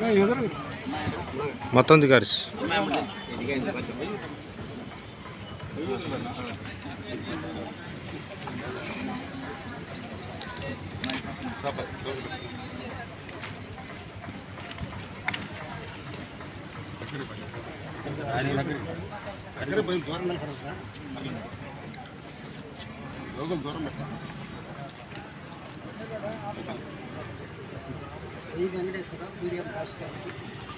మొత్తం దిగారు ఈ వెంకటేశ్వర పీడిఎం రాష్ట్ర గారికి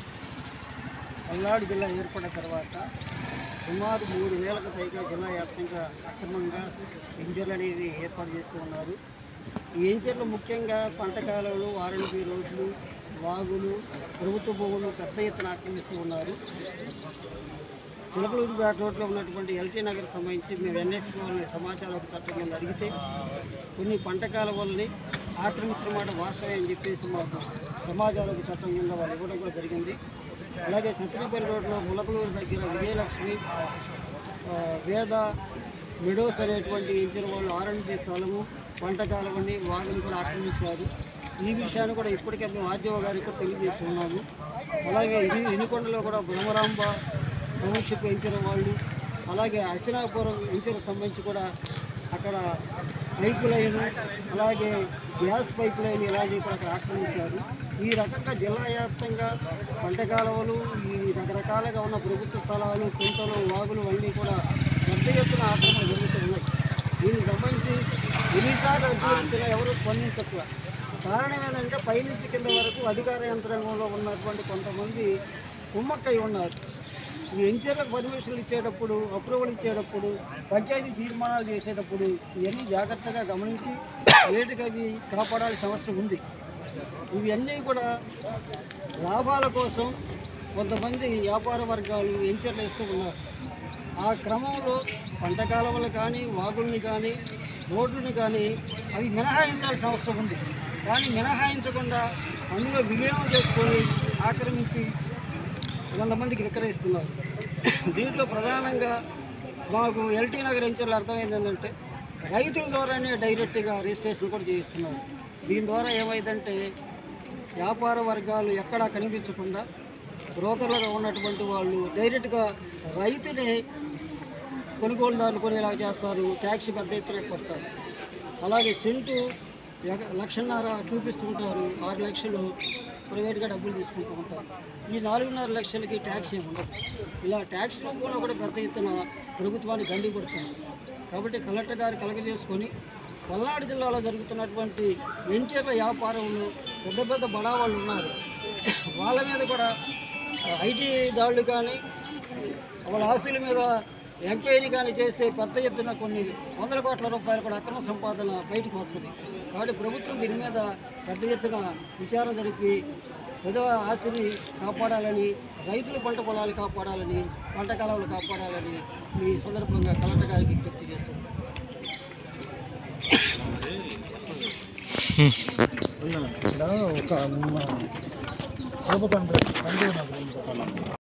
పల్నాడు జిల్లా ఏర్పడిన తర్వాత సుమారు మూడు వేలకు పైగా జిల్లా వ్యాప్తంగా అక్రమంగా ఇంజర్లు అనేవి ఏర్పాటు చేస్తూ ఉన్నారు ఈ ఇంజర్లు ముఖ్యంగా పంట కాలువలు ఆర్ఎన్బి రోడ్లు వాగులు ప్రభుత్వ భూములు పెద్ద ఎత్తున ఆక్రమిస్తూ ఉన్నారు చిలకలూరుపేట రోడ్లో ఉన్నటువంటి ఎల్టీ నగర్ సంబంధించి మేము ఎన్ఎస్పీ వాళ్ళని సమాచారం ఒక చట్టం కింద అడిగితే కొన్ని పంట కాలువల్ని ఆక్రమించిన మాట వాస్తవే అని చెప్పేసి మాకు సమాచారం చట్టం కింద వాళ్ళు ఇవ్వడం కూడా జరిగింది అలాగే సత్యనపల్లి రోడ్లో ములకలూరు దగ్గర విజయలక్ష్మి ఆ, వేద మిడోస్ అనేటువంటి ఇంచిన వాళ్ళు ఆర్ఎండ్బి స్థలము పంట కాలువని వారిని కూడా ఆక్రమించారు ఈ విషయాన్ని కూడా ఇప్పటికే మేము ఆర్డీఓ గారికి కూడా తెలియజేసి ఉన్నాము అలాగే ఇని ఇనికొండలో కూడా బ్రహ్మరాంబ టౌన్షిప్ ఎంచిన వాళ్ళు అలాగే అసినాపురం ఎంచిన సంబంధించి కూడా అక్కడ పైపు లైన్ అలాగే గ్యాస్ పైప్ లైన్ ఇలాంటివి కూడా అక్కడ ఆక్రమించారు ఈ రకంగా జిల్లా వ్యాప్తంగా పంట కాలువలు ఈ రకరకాలుగా ఉన్న ప్రభుత్వ స్థలాలు కుంటలు వాగులు అన్నీ కూడా పెద్ద ఎత్తున ఆక్రమణ జరుగుతున్నాయి దీనికి సంబంధించి ఎన్నిసార్లు అధికారించినా ఎవరు స్పందించట్ల కారణం ఏంటంటే పైనుంచి కింద వరకు అధికార యంత్రాంగంలో ఉన్నటువంటి కొంతమంది కుమ్మక్కై ఉన్నారు ఈ ఎంచర్లకు పర్మిషన్లు ఇచ్చేటప్పుడు అప్రూవల్ ఇచ్చేటప్పుడు పంచాయతీ తీర్మానాలు చేసేటప్పుడు ఇవన్నీ జాగ్రత్తగా గమనించి వేటికి అవి కాపాడాల్సిన అవసరం ఉంది ఇవన్నీ కూడా లాభాల కోసం కొంతమంది వ్యాపార వర్గాలు ఎంచర్లు వేస్తూ ఉన్నారు ఆ క్రమంలో పంట కాలువలు కానీ వాగుల్ని కానీ రోడ్లని కానీ అవి మినహాయించాల్సిన అవసరం ఉంది కానీ మినహాయించకుండా అందులో వినియోగం చేసుకొని ఆక్రమించి కొంతమందికి విక్రయిస్తున్నారు దీంట్లో ప్రధానంగా మాకు ఎల్టీ నగర్ ఎంచర్లు అర్థమైంది ఏంటంటే రైతుల ద్వారానే డైరెక్ట్గా రిజిస్ట్రేషన్ కూడా చేయిస్తున్నారు దీని ద్వారా ఏమైందంటే వ్యాపార వర్గాలు ఎక్కడా కనిపించకుండా బ్రోకర్లుగా ఉన్నటువంటి వాళ్ళు డైరెక్ట్గా రైతుని కొనుగోలుదారులు కొనేలా చేస్తారు ట్యాక్స్ పెద్ద ఎత్తున కొడతారు అలాగే సెంటు ఎక- లక్షన్నర చూపిస్తుంటారు ఆరు లక్షలు ప్రైవేట్గా డబ్బులు తీసుకుంటూ ఉంటారు ఈ నాలుగున్నర లక్షలకి ట్యాక్స్ ఏమి ఉండదు ఇలా ట్యాక్స్ రూపంలో కూడా పెద్ద ఎత్తున ప్రభుత్వాన్ని గండి కొడుతుంది కాబట్టి కలెక్టర్ గారు కలగజేసుకొని పల్నాడు జిల్లాలో జరుగుతున్నటువంటి వెంచర్ల వ్యాపారంలో పెద్ద పెద్ద బడా వాళ్ళు ఉన్నారు వాళ్ళ మీద కూడా ఐటీ దాడులు కానీ వాళ్ళ ఆస్తుల మీద ఎంక్వైరీ కానీ చేస్తే పెద్ద ఎత్తున కొన్ని వందల కోట్ల రూపాయలు కూడా అక్రమ సంపాదన బయటకు వస్తుంది కాబట్టి ప్రభుత్వం దీని మీద పెద్ద ఎత్తున విచారణ జరిపి ప్రజల ఆస్తిని కాపాడాలని రైతుల పంట పొలాలు కాపాడాలని పంట కాలాలు కాపాడాలని ఈ సందర్భంగా కలెక్టర్ గారికి విజ్ఞప్తి చేస్తున్నాను ఇక్కడ ఒక